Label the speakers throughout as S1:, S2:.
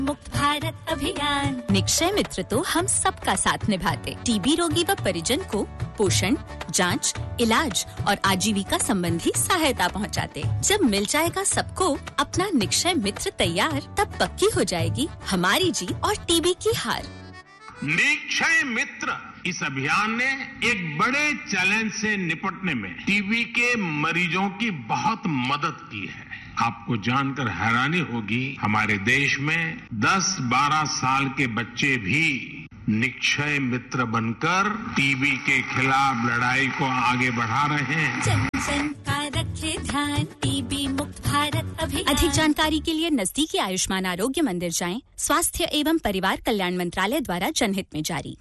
S1: मुक्त भारत अभियान निक्षय मित्र तो हम सबका साथ निभाते टीबी रोगी व परिजन को पोषण जांच, इलाज और आजीविका संबंधी सहायता पहुंचाते। जब मिल जाएगा सबको अपना निक्षय मित्र तैयार तब पक्की हो जाएगी हमारी जीत और टीबी की हार
S2: निक्षय मित्र इस अभियान ने एक बड़े चैलेंज से निपटने में टीबी के मरीजों की बहुत मदद की है आपको जानकर हैरानी होगी हमारे देश में 10-12 साल के बच्चे भी निक्षय मित्र बनकर टीबी के खिलाफ लड़ाई को आगे बढ़ा रहे हैं
S1: जन जन का रखे ध्यान टीबी मुक्त भारत अभियान अधिक जानकारी के लिए नजदीकी आयुष्मान आरोग्य मंदिर जाएं स्वास्थ्य एवं परिवार कल्याण मंत्रालय द्वारा जनहित में जारी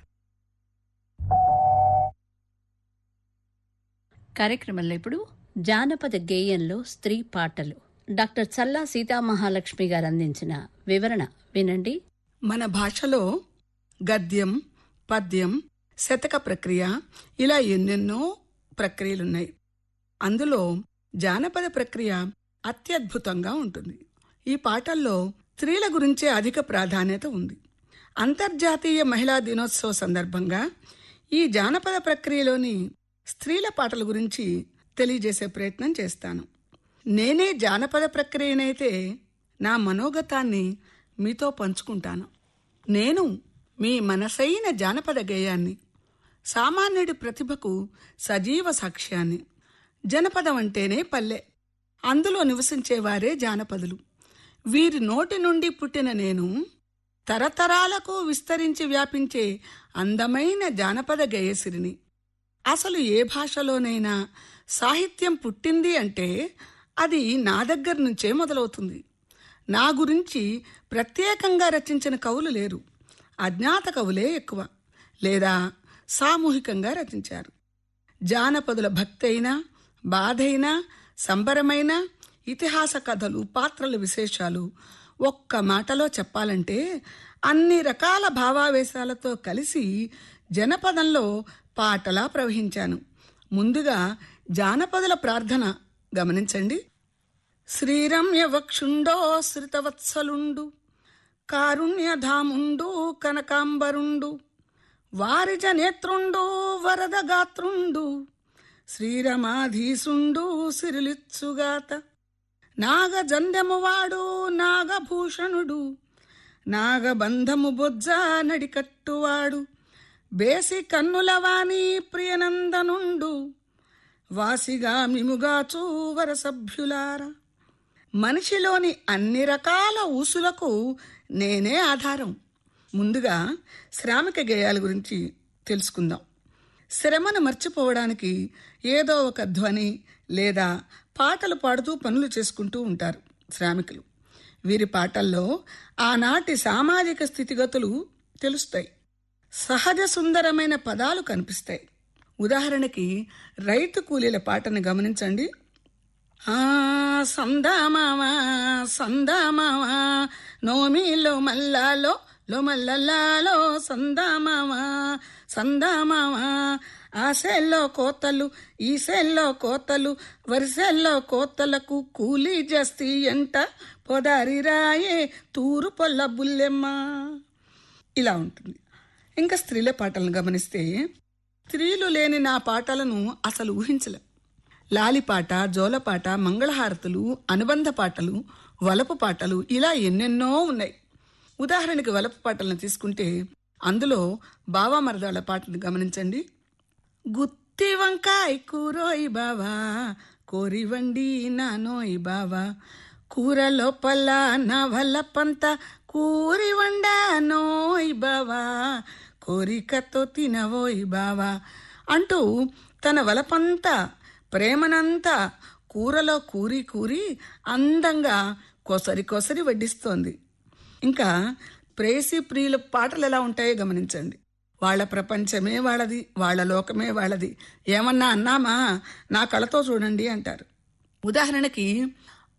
S3: కార్యక్రమంలో ఇప్పుడు జానపద గేయంలో స్త్రీ పాటలు డాక్టర్ చల్లా సీతామహాలక్ష్మి గారు అందించిన వివరణ వినండి
S4: మన భాషలో గద్యం పద్యం శతక ప్రక్రియ ఇలా ఎన్నెన్నో ప్రక్రియలున్నాయి అందులో జానపద ప్రక్రియ అత్యద్భుతంగా ఉంటుంది ఈ పాటల్లో స్త్రీల గురించే అధిక ప్రాధాన్యత ఉంది అంతర్జాతీయ మహిళా దినోత్సవ సందర్భంగా ఈ జానపద ప్రక్రియలోని స్త్రీల పాటల గురించి తెలియజేసే ప్రయత్నం చేస్తాను నేనే జానపద ప్రక్రియనైతే నా మనోగతాన్ని మీతో పంచుకుంటాను నేను మీ మనసైన జానపద గేయాన్ని సామాన్యుడి ప్రతిభకు సజీవ సాక్ష్యాన్ని జనపదం అంటేనే పల్లె అందులో నివసించేవారే జానపదులు వీరి నోటి నుండి పుట్టిన నేను తరతరాలకు విస్తరించి వ్యాపించే అందమైన జానపద గేయసిరిని అసలు ఏ భాషలోనైనా సాహిత్యం పుట్టింది అంటే అది నా దగ్గర నుంచే మొదలవుతుంది నా గురించి ప్రత్యేకంగా రచించిన కవులు లేరు అజ్ఞాత కవులే ఎక్కువ లేదా సామూహికంగా రచించారు జానపదుల భక్తైనా బాధైనా సంబరమైన ఇతిహాస కథలు పాత్రల విశేషాలు ఒక్క మాటలో చెప్పాలంటే అన్ని రకాల భావావేశాలతో కలిసి జనపదంలో పాటలా ప్రవహించాను ముందుగా జానపదుల ప్రార్థన గమనించండి శ్రీరమ్య వక్షుండో శ్రితవత్సలుండు కారుణ్యధాముండు కనకాంబరుండు వారిజ నేత్రుండు వరద గాత్రుండు శ్రీరమాధీసుండు సిరిలిచ్చుగాత నాగజందెమువాడు నాగభూషణుడు నాగబంధము బొజ్జ నడికట్టువాడు బేసి కన్నులవాణి ప్రియనందనుండు వాసిగా మిముగాచూ వరసభ్యులారా మనిషిలోని అన్ని రకాల ఊసులకు నేనే ఆధారం ముందుగా శ్రామిక గేయాల గురించి తెలుసుకుందాం శ్రమను మర్చిపోవడానికి ఏదో ఒక ధ్వని లేదా పాటలు పాడుతూ పనులు చేసుకుంటూ ఉంటారు శ్రామికులు వీరి పాటల్లో ఆనాటి సామాజిక స్థితిగతులు తెలుస్తాయి సహజ సుందరమైన పదాలు కనిపిస్తాయి ఉదాహరణకి రైతు కూలీల పాటను గమనించండి ఆ సందామావా సందామావా నోమిలో మల్లాలో లో మల్లల్లాలో సందామావా సందామావా ఆ సెల్లో కోతలు ఈ సెల్లో కోతలు వరిసెల్లో కోతలకు కూలీ జస్తి ఎంట పొదారి రాయే తూరు పొల్ల బుల్లెమ్మ ఇలా ఉంటుంది ఇంకా స్త్రీల పాటలను గమనిస్తే స్త్రీలు లేని నా పాటలను అసలు ఊహించలేం లాలిపాట జోలపాట మంగళహారతులు అనుబంధ పాటలు వలపు పాటలు ఇలా ఎన్నెన్నో ఉన్నాయి ఉదాహరణకి వలపు పాటలను తీసుకుంటే అందులో బావా మరదాళ్ళ పాటను గమనించండి గుత్తి వంకాయ కూరోయి బావా కోరి వండి నానోయి బావా కూర లోపల నా వల్ల పంత కూరి వండా నోయ్ బావా కోరికతో తినవోయ్ బావా అంటూ తన వలపంతా ప్రేమనంతా కూరలో కూరి కూరి అందంగా కొసరి కొసరి వడ్డిస్తోంది ఇంకా ప్రేసి ప్రియుల పాటలు ఎలా ఉంటాయో గమనించండి వాళ్ళ ప్రపంచమే వాళ్ళది వాళ్ళ లోకమే వాళ్ళది ఏమన్నా అన్నామా నా కళతో చూడండి అంటారు ఉదాహరణకి